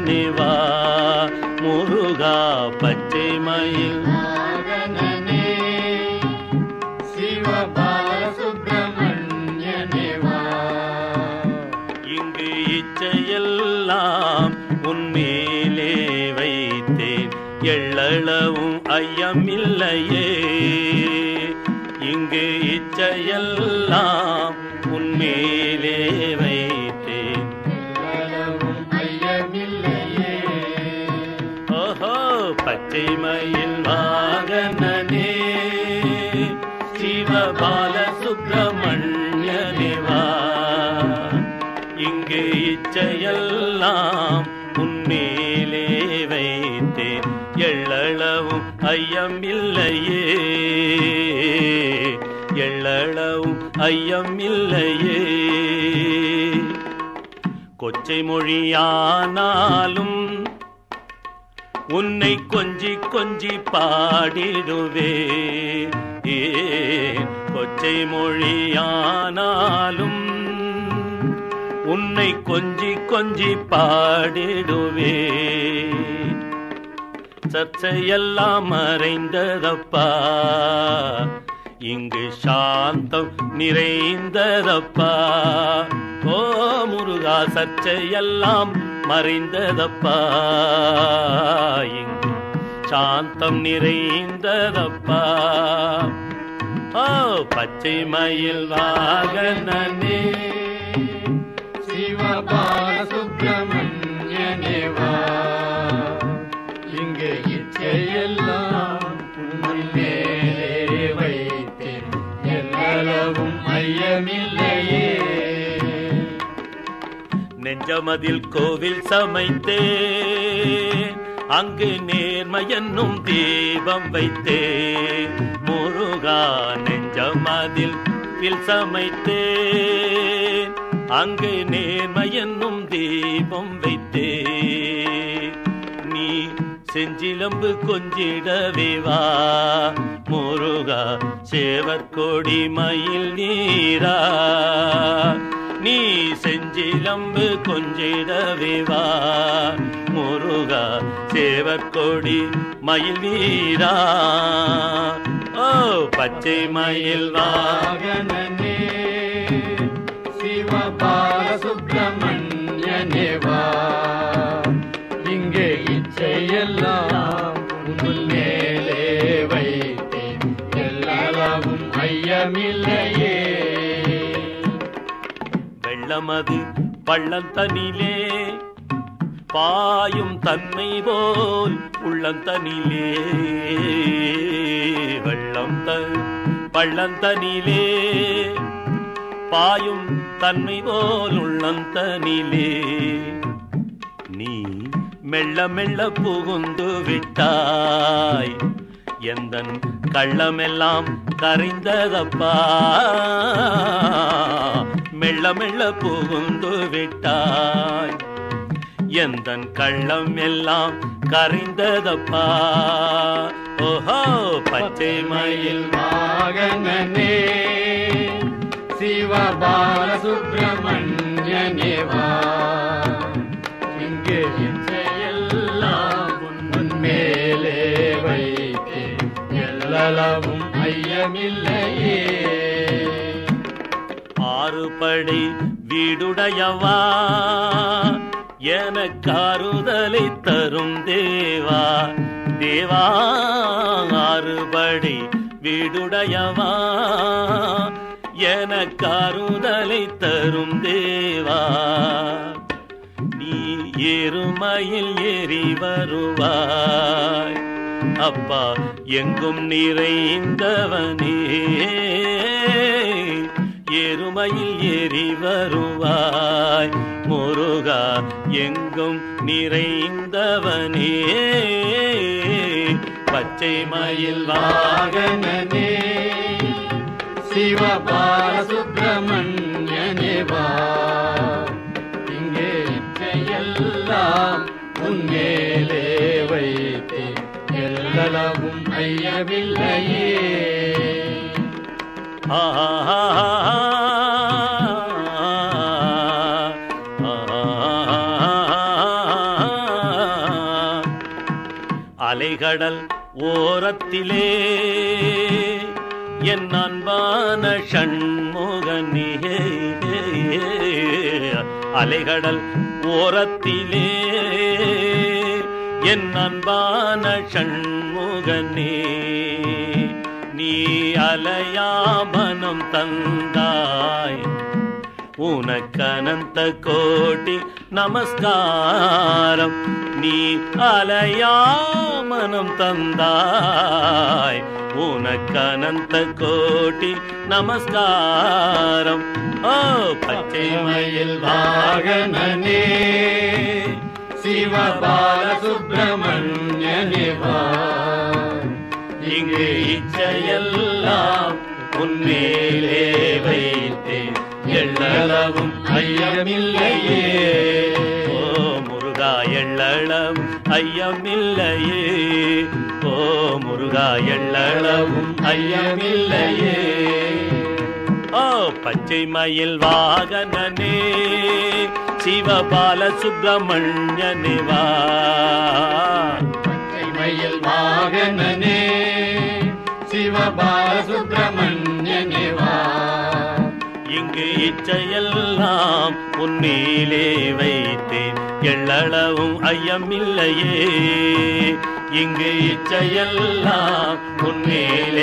சுப்பிரமணியனே வா முருகா பச்சை மயில் வாகனனே சிவ பாலசுப்பிரமணியனே வா இங்கு இச்சையெல்லாம் உன்மேலே வைத்தேன் எள்ளளவும் ஐயமில்லையே இங்கு இச்சையெல்லாம் உன்மேலே வைத்தேன் எல்லளவும் ஐயமில்லையே ஓஹோ பச்சை மயில் வாகனனே சிவபால சுப்பிரமணியனே வா இங்கு இச்சையெல்லாம் உன்மேலே வைத்தேன் எள்ளளவும் ஐயமில்லையே எள்ளளவும் ஐயமில்லையே கொச்சை மொழியானாலும் உன்னை கொஞ்சி கொஞ்சி பாடிடுவே ஏ கொச்சை மொழியானாலும் உன்னை கொஞ்சி கொஞ்சி பாடிடுவே சர்ச்சையெல்லாம் மறைந்ததப்பா இங்கு சாந்தம் நிறைந்ததப்பா ஓ முருகா சர்ச்சையெல்லாம் மறைந்ததப்பா இங்கு சாந்தம் நிறைந்ததப்பா ஓ பச்சை மயில் வாகனனே சிவ பாலசுப்பிரமணியனே வா இங்கே இச்சையெல்லாம் உன் மேலே வைத்தேன் எல்லளவும் ஐயமில்லையே நெஞ்சமதில் கோவில் சமைத்தேன் அங்கு நேர்மை என்னும் தீபம் வைத்தேன் முருகா நெஞ்சமதில் வில் சமைத்தேன் அங்கு நேர்மை என்னும் தீபம் வைத்தேன் நீ செஞ்சிலம்பு கொஞ்சிடவே வா முருகா சேவற்கொடி மயில் நீரா நீ செஞ்சிலம்பு கொஞ்சிடவே வா முருகா சேவற்கொடி மயில் வீரா ஓ பச்சை மயில் வா வாகனனே சிவ பாலசுப்பிரமணியனே வா இங்கே இச்சையெல்லாம் உன் மேலே வைத்தேன் எல்லளவும் ஐயமில்லையே வெள்ளமது பள்ளந்தனிலே பாயும் தன்மை போல் உள்ளந்தனிலே வெள்ளம் த பள்ளந்தனிலே பாயும் தன்மை போல் உள்ளந்தனிலே நீ மெல்ல மெல்ல புகுந்து விட்டாய் எந்தன் கள்ளமெல்லாம் கரைந்ததப்பா மெல்ல மெல்ல புகுந்து விட்டாய் எந்தன் கள்ளம் எல்லாம் கரைந்ததப்பா ஓஹோ பச்சை மயில் வாகனனே சிவ பாலசுப்பிரமணியனே வா இங்கே இச்சையெல்லாம் உன் மேலே வைத்தேன் எல்லளவும் ஐயமில்லையே ஆறுபடை வீடுடையவா எனக்காறுதலை தரும் தேவா தேவா ஆறுபடை வீடுடையவா எனக்காறுதலை தரும் தேவா நீ எருமையில் ஏறி வருவாய் அப்பா எங்கும் நிறைந்தவனே எருமையில் ஏறி வருவாய் முருகா எங்கும் நிறைந்தவனே பச்சை மயில் வாகனனே சிவ பாலசுப்பிரமணியனே வா இங்கே இச்சையெல்லாம் உன் மேலே வைத்தேன் எல்லளவும் ஐயமில்லையே ஆ அலைகடல் ஓரத்திலே என் அன்பான ஷண்முகனே அலைகடல் ஓரத்திலே என் அன்பான ஷண்முகனே நீ அலையாமனம் தந்தாய் உனக்கனந்த கோடி நமஸ்காரம் நீ அலையாமனம் தந்தாய் உனக்கனந்த கோடி நமஸ்காரம் ஓ பச்சை மயில் வாகனனே சிவபால சுப்பிரமணியனே வா இங்கு இச்சையெல்லாம் உன்மேலே வைத்தேன் எள்ளளவும் ஐயமில்லையே ஓ முருகா எள்ளளவும் ஐயமில்லையே ஓ முருகா எள்ளளவும் ஐயமில்லையே ஓ பச்சை மயில் வாகனனே சிவபால சுப்பிரமணியனே வா பச்சை மயில் வாகனனே சிவபால சுப்பிரமணியனே வா இங்கு இச்சையெல்லாம் உன்மேலே வைத்தேன் எள்ளளவும் ஐயமில்லையே இங்கு இச்சையெல்லாம் உன்மேலே